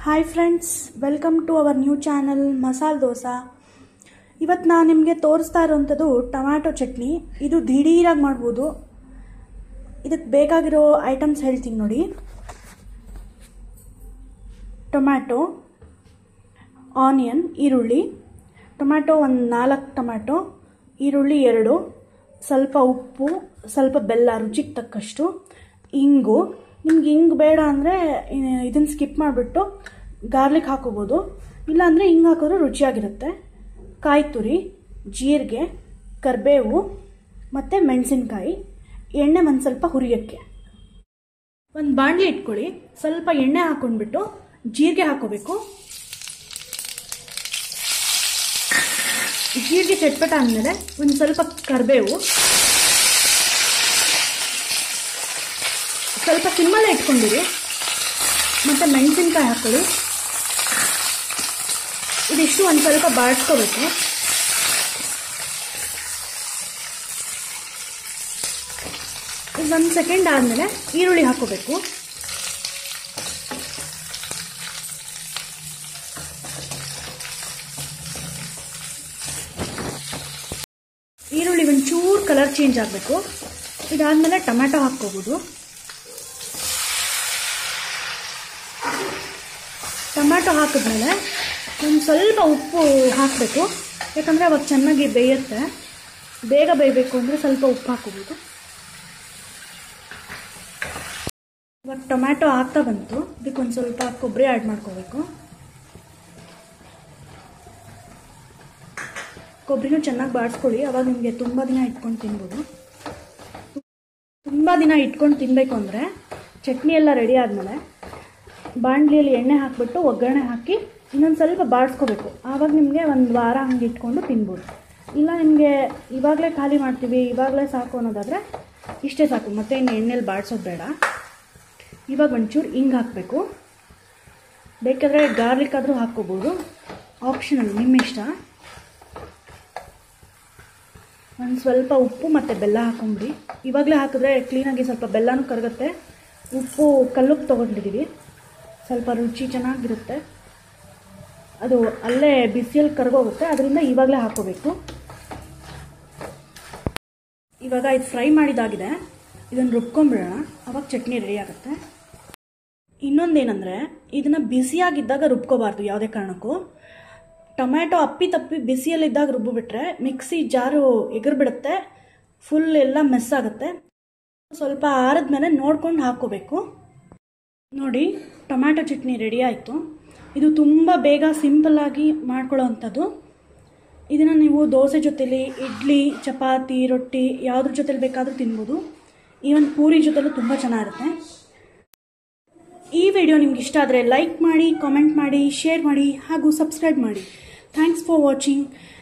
hi friends welcome to our new channel masala dosa ಇವತ್ತು ನಾನು ನಿಮಗೆ ತೋರಿಸ್ತಾ ಇರೋವಂಥದ್ದು ಟೊಮ್ಯಾಟೊ ಚಟ್ನಿ ಇದು ದಿಢೀರಾಗಿ ಮಾಡ್ಬೋದು ಇದಕ್ಕೆ ಬೇಕಾಗಿರೋ ಐಟಮ್ಸ್ ಹೇಳ್ತೀನಿ ನೋಡಿ ಟೊಮ್ಯಾಟೊ ಆನಿಯನ್ ಈರುಳ್ಳಿ ಟೊಮ್ಯಾಟೊ ಒಂದು ನಾಲ್ಕು ಟೊಮ್ಯಾಟೊ ಈರುಳ್ಳಿ ಎರಡು ಸ್ವಲ್ಪ ಉಪ್ಪು ಸ್ವಲ್ಪ ಬೆಲ್ಲ ರುಚಿಗೆ ತಕ್ಕಷ್ಟು ಇಂಗು ನಿಮ್ಗೆ ಹಿಂಗೆ ಬೇಡ ಅಂದರೆ ಇದನ್ನು ಸ್ಕಿಪ್ ಮಾಡಿಬಿಟ್ಟು ಗಾರ್ಲಿಕ್ ಹಾಕೋಬೋದು ಇಲ್ಲಾಂದರೆ ಹಿಂಗೆ ಹಾಕಿದ್ರೆ ರುಚಿಯಾಗಿರುತ್ತೆ ಕಾಯಿ ತುರಿ ಜೀರಿಗೆ ಕರಿಬೇವು ಮತ್ತು ಮೆಣಸಿನ್ಕಾಯಿ ಎಣ್ಣೆ ಒಂದು ಸ್ವಲ್ಪ ಹುರಿಯೋಕ್ಕೆ ಒಂದು ಬಾಣಲಿ ಇಟ್ಕೊಳ್ಳಿ ಸ್ವಲ್ಪ ಎಣ್ಣೆ ಹಾಕೊಂಡ್ಬಿಟ್ಟು ಜೀರಿಗೆ ಹಾಕೋಬೇಕು ಜೀರಿಗೆ ಚಟ್ಪಟ ಆದಮೇಲೆ ಒಂದು ಸ್ವಲ್ಪ ಕರಿಬೇವು ಸ್ವಲ್ಪ ಸಿಮ್ಮಲ್ಲೇ ಇಟ್ಕೊಂಡಿರಿ ಮತ್ತು ಮೆಣಸಿನ್ಕಾಯಿ ಹಾಕೊಳ್ಳಿ ಇದಿಷ್ಟು ಒಂದು ಸ್ವಲ್ಪ ಬಾಡಿಸ್ಕೋಬೇಕು ಒಂದು ಸೆಕೆಂಡ್ ಆದಮೇಲೆ ಈರುಳ್ಳಿ ಹಾಕೋಬೇಕು ಈರುಳ್ಳಿ ಒಂಚೂರು ಕಲರ್ ಚೇಂಜ್ ಆಗಬೇಕು ಇದಾದಮೇಲೆ ಟೊಮ್ಯಾಟೊ ಹಾಕ್ಕೋಬೋದು ಟೊಮ್ಯಾಟೊ ಹಾಕಿದ್ಮೇಲೆ ಒಂದು ಸ್ವಲ್ಪ ಉಪ್ಪು ಹಾಕಬೇಕು ಯಾಕಂದರೆ ಅವಾಗ ಚೆನ್ನಾಗಿ ಬೇಯುತ್ತೆ ಬೇಗ ಬೇಯಬೇಕು ಅಂದರೆ ಸ್ವಲ್ಪ ಉಪ್ಪು ಹಾಕೋಬೋದು ಇವಾಗ ಟೊಮ್ಯಾಟೊ ಹಾಕ್ತಾ ಬಂತು ಇದಕ್ಕೊಂದು ಸ್ವಲ್ಪ ಕೊಬ್ಬರಿ ಆ್ಯಡ್ ಮಾಡ್ಕೋಬೇಕು ಕೊಬ್ಬರಿನೂ ಚೆನ್ನಾಗಿ ಬಾಡಿಸ್ಕೊಳ್ಳಿ ಅವಾಗ ನಿಮಗೆ ತುಂಬ ದಿನ ಇಟ್ಕೊಂಡು ತಿನ್ಬೋದು ತುಂಬ ದಿನ ಇಟ್ಕೊಂಡು ತಿನ್ನಬೇಕು ಅಂದರೆ ಚಟ್ನಿ ಎಲ್ಲ ರೆಡಿ ಆದಮೇಲೆ ಬಾಣಲಿಯಲ್ಲಿ ಎಣ್ಣೆ ಹಾಕಿಬಿಟ್ಟು ಒಗ್ಗರಣೆ ಹಾಕಿ ಇನ್ನೊಂದು ಸ್ವಲ್ಪ ಬಾಡಿಸ್ಕೋಬೇಕು ಆವಾಗ ನಿಮಗೆ ಒಂದು ವಾರ ಹಂಗೆ ಇಟ್ಕೊಂಡು ತಿನ್ಬೋದು ಇಲ್ಲ ನಿಮಗೆ ಇವಾಗಲೇ ಖಾಲಿ ಮಾಡ್ತೀವಿ ಇವಾಗಲೇ ಸಾಕು ಅನ್ನೋದಾದರೆ ಇಷ್ಟೇ ಸಾಕು ಮತ್ತೆ ಇನ್ನು ಎಣ್ಣೆಲಿ ಬಾಡಿಸೋದು ಬೇಡ ಇವಾಗ ಒಂಚೂರು ಹಿಂಗೆ ಹಾಕಬೇಕು ಬೇಕಾದರೆ ಗಾರ್ಲಿಕ್ ಆದರೂ ಹಾಕ್ಕೋಬೋದು ಆಪ್ಷನಲ್ ನಿಮ್ಮ ಇಷ್ಟ ಒಂದು ಸ್ವಲ್ಪ ಉಪ್ಪು ಮತ್ತು ಬೆಲ್ಲ ಹಾಕೊಂಬಿಡಿ ಇವಾಗಲೇ ಹಾಕಿದ್ರೆ ಕ್ಲೀನಾಗಿ ಸ್ವಲ್ಪ ಬೆಲ್ಲನೂ ಕರಗುತ್ತೆ ಉಪ್ಪು ಕಲ್ಲುಪ್ಪು ತೊಗೊಂಡಿದ್ದೀವಿ ಸ್ವಲ್ಪ ರುಚಿ ಚೆನ್ನಾಗಿರುತ್ತೆ ಅದು ಅಲ್ಲೇ ಬಿಸಿಯಲ್ಲಿ ಕರಗೋಗುತ್ತೆ ಅದರಿಂದ ಇವಾಗಲೇ ಹಾಕೋಬೇಕು ಇವಾಗ ಇದು ಫ್ರೈ ಮಾಡಿದಾಗಿದೆ ಇದನ್ನು ರುಬ್ಕೊಂಬಿಡೋಣ ಅವಾಗ ಚಟ್ನಿ ರೆಡಿ ಆಗುತ್ತೆ ಇನ್ನೊಂದೇನೆಂದರೆ ಇದನ್ನು ಬಿಸಿಯಾಗಿದ್ದಾಗ ರುಬ್ಕೋಬಾರ್ದು ಯಾವುದೇ ಕಾರಣಕ್ಕೂ ಟೊಮ್ಯಾಟೊ ಅಪ್ಪಿ ತಪ್ಪಿ ಬಿಸಿಯಲ್ಲಿದ್ದಾಗ ರುಬ್ಬಿಬಿಟ್ರೆ ಮಿಕ್ಸಿ ಜಾರು ಎಗರ್ಬಿಡುತ್ತೆ ಫುಲ್ ಎಲ್ಲ ಮೆಸ್ ಆಗುತ್ತೆ ಸ್ವಲ್ಪ ಆರಿದ್ಮೇಲೆ ನೋಡ್ಕೊಂಡು ಹಾಕ್ಕೋಬೇಕು ನೋಡಿ ಟೊಮ್ಯಾಟೊ ಚಟ್ನಿ ರೆಡಿ ಆಯಿತು ಇದು ತುಂಬ ಬೇಗ ಸಿಂಪಲ್ಲಾಗಿ ಮಾಡ್ಕೊಳ್ಳೋ ಅಂಥದ್ದು ಇದನ್ನು ನೀವು ದೋಸೆ ಜೊತೆಲಿ ಇಡ್ಲಿ ಚಪಾತಿ ರೊಟ್ಟಿ ಯಾವುದ್ರ ಜೊತೆಲಿ ಬೇಕಾದರೂ ತಿನ್ಬೋದು ಈವನ್ ಪೂರಿ ಜೊತೆಲೂ ತುಂಬ ಚೆನ್ನಾಗಿರುತ್ತೆ ಈ ವಿಡಿಯೋ ನಿಮ್ಗೆ ಇಷ್ಟ ಆದರೆ ಲೈಕ್ ಮಾಡಿ ಕಾಮೆಂಟ್ ಮಾಡಿ ಶೇರ್ ಮಾಡಿ ಹಾಗೂ ಸಬ್ಸ್ಕ್ರೈಬ್ ಮಾಡಿ ಥ್ಯಾಂಕ್ಸ್ ಫಾರ್ ವಾಚಿಂಗ್